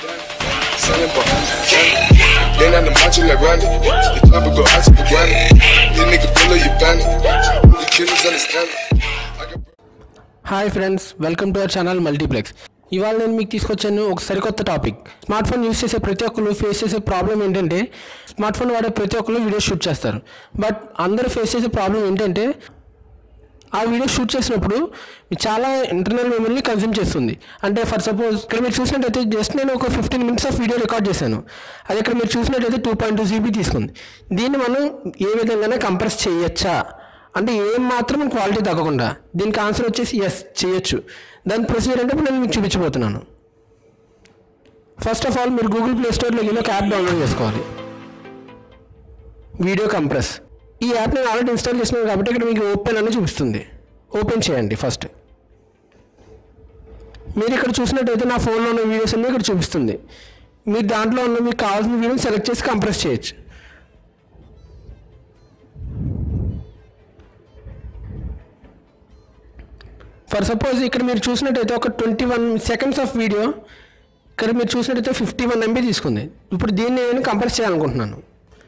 Selling behind the counter. Then on the macho like Randy. The chopper go out to the granny. This nigga pull up your bandit. The killers understand it. I got hi friends welcome to our channel Multiplex ఇవాళ నేను మీకు తీసుకొచ్చాను ఒక సరికొత్త topic smart phone use చేసే ప్రతి ఒక్కరు face చేసే ప్రాబ్లం ఏంటంటే స్మార్ట్ ఫోన్ వాడే ప్రతి ఒక్కరు వీడియో షూట్ చేస్తారు బట్ అందరూ ఫేస్ చేసే ప్రాబ్లం ఏంటంటే ఆ వీడియో షూట్ చేసినప్పుడు మీకు చాలా ఇంటర్నల్ మెమరీని కన్జ్యూమ్ చేస్తుంది అంటే ఫర్ సపోజ్ ఇక్కడ మీరు చూసినట్టయితే జస్ట్ నేను ఒక fifteen minutes of video record చేశాను అది ఇక్కడ మీరు చూసినట్టయితే టూ పాయింట్ టూ జీబీ తీసుకుంది దీన్ని మనం ఏ విధంగానే కంప్రెస్ చేయొచ్చా అంటే ఏం మాత్రం క్వాలిటీ తగ్గకుండా దీనికి ఆన్సర్ వచ్చేసి ఎస్ చేయొచ్చు దాని ప్రొసీజర్ అంటే ఇప్పుడు నేను మీకు చూపించబోతున్నాను ఫస్ట్ ఆఫ్ ఆల్ మీరు గూగుల్ ప్లే స్టోర్లో వెళ్ళి ఒక యాప్ డౌన్లోడ్ చేసుకోవాలి వీడియో కంప్రెస్ ఈ యాప్ నేను ఆల్రెడీ ఇన్స్టాల్ చేసినాను కాబట్టి ఇక్కడ మీకు ఓపెన్ అని చూపిస్తుంది ఓపెన్ చేయండి ఫస్ట్ మీరు ఇక్కడ చూసినట్టయితే నా ఫోన్లో ఉన్న వీడియోస్ అన్నీ ఇక్కడ చూపిస్తుంది మీరు దాంట్లో ఉన్న మీకు కావాల్సిన వీడియోని సెలెక్ట్ చేసి కంప్రెస్ చేయొచ్చు ఫర్ సపోజ్ ఇక్కడ మీరు చూసినట్టయితే ఒక twenty one seconds of video ఇక్కడ మీరు చూసినట్టయితే ఫిఫ్టీ వన్ ఎంబీ తీసుకుంది ఇప్పుడు దీన్ని నేను కంప్రెస్ చేయాలనుకుంటున్నాను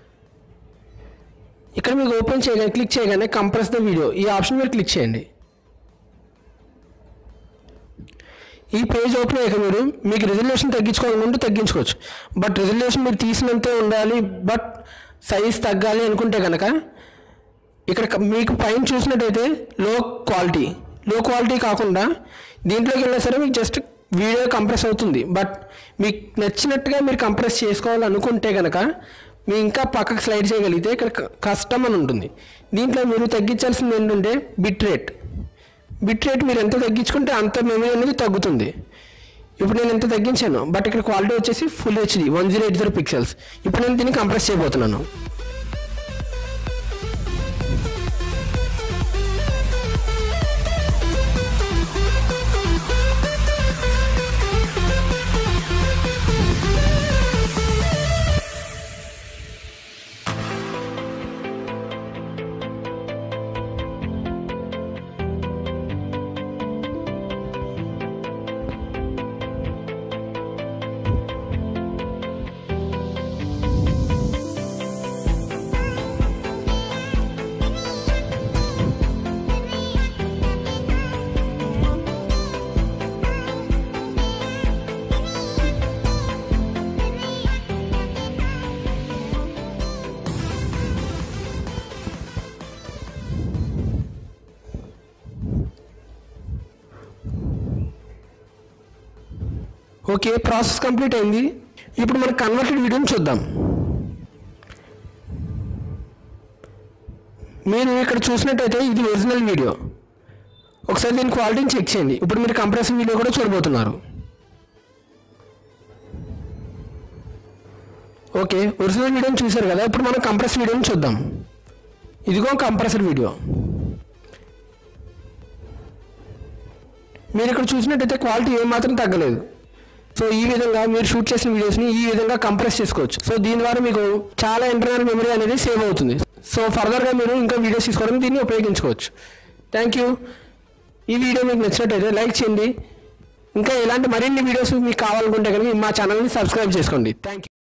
ఇక్కడ మీకు ఓపెన్ చేయగానే క్లిక్ చేయగానే కంప్రెస్ ద వీడియో ఈ ఆప్షన్ మీరు క్లిక్ చేయండి ఈ పేజ్ ఓపెన్ అయ్యాక మీరు మీకు రిజల్యూషన్ తగ్గించుకోవాలనుకుంటే తగ్గించుకోవచ్చు బట్ రిజల్యూషన్ మీరు తీసినంతే ఉండాలి బట్ సైజ్ తగ్గాలి అనుకుంటే కనుక ఇక్కడ క- మీకు పైన చూసినట్టయితే లో క్వాలిటీ లో క్వాలిటీ కాకుండా దీంట్లోకి వెళ్ళినా సరే మీకు జస్ట్ వీడియో కంప్రెస్ అవుతుంది బట్ మీకు నచ్చినట్టుగా మీరు కంప్రెస్ చేసుకోవాలనుకుంటే కనుక మీ ఇంకా పక్కకు స్లైడ్ చేయగలిగితే ఇక్కడ క- కష్టం అని ఉంటుంది దీంట్లో మీరు తగ్గించాల్సింది ఏంటంటే బిట్ రేట్ బిట్ రేట్ మీరు ఎంత తగ్గించుకుంటే అంత మెమరీ అనేది తగ్గుతుంది ఇప్పుడు నేను ఎంత తగ్గించాను బట్ ఇక్కడ క్వాలిటీ వచ్చేసి full HD one zero eight zero pixels ఇప్పుడు నేను దీన్ని కంప్రెస్ చేయబోతున్నాను ఓకే ప్రాసెస్ కంప్లీట్ అయింది ఇప్పుడు మన కన్వర్టెడ్ వీడియోని చూద్దాం మీరు ఇక్కడ చూసినట్టయితే ఇది ఒరిజినల్ వీడియో ఒకసారి దీని క్వాలిటీని చెక్ చేయండి ఇప్పుడు మీరు కంప్రెస్ వీడియో కూడా చూడబోతున్నారు ఓకే ఒరిజినల్ వీడియోని చూశారు కదా ఇప్పుడు మనం కంప్రెస్ వీడియోని చూద్దాం ఇదిగో కంప్రెసర్ వీడియో మీరు ఇక్కడ చూసినట్టయితే క్వాలిటీ ఏమాత్రం తగ్గలేదు సో ఈ విధంగా మీరు షూట్ చేసిన వీడియోస్ని ఈ విధంగా కంప్రెస్ చేసుకోవచ్చు సో దీని ద్వారా మీకు చాలా ఇంటర్నల్ మెమరీ అనేది సేవ్ అవుతుంది సో ఫర్దర్గా మీరు ఇంకా వీడియోస్ తీసుకోవడానికి దీన్ని ఉపయోగించుకోవచ్చు థ్యాంక్ యూ ఈ వీడియో మీకు నచ్చినట్టయితే లైక్ చేయండి ఇంకా ఇలాంటి మరిన్ని వీడియోస్ మీకు కావాలనుకుంటే కనుక మా ఛానల్ని సబ్స్క్రైబ్ చేసుకోండి థ్యాంక్ యూ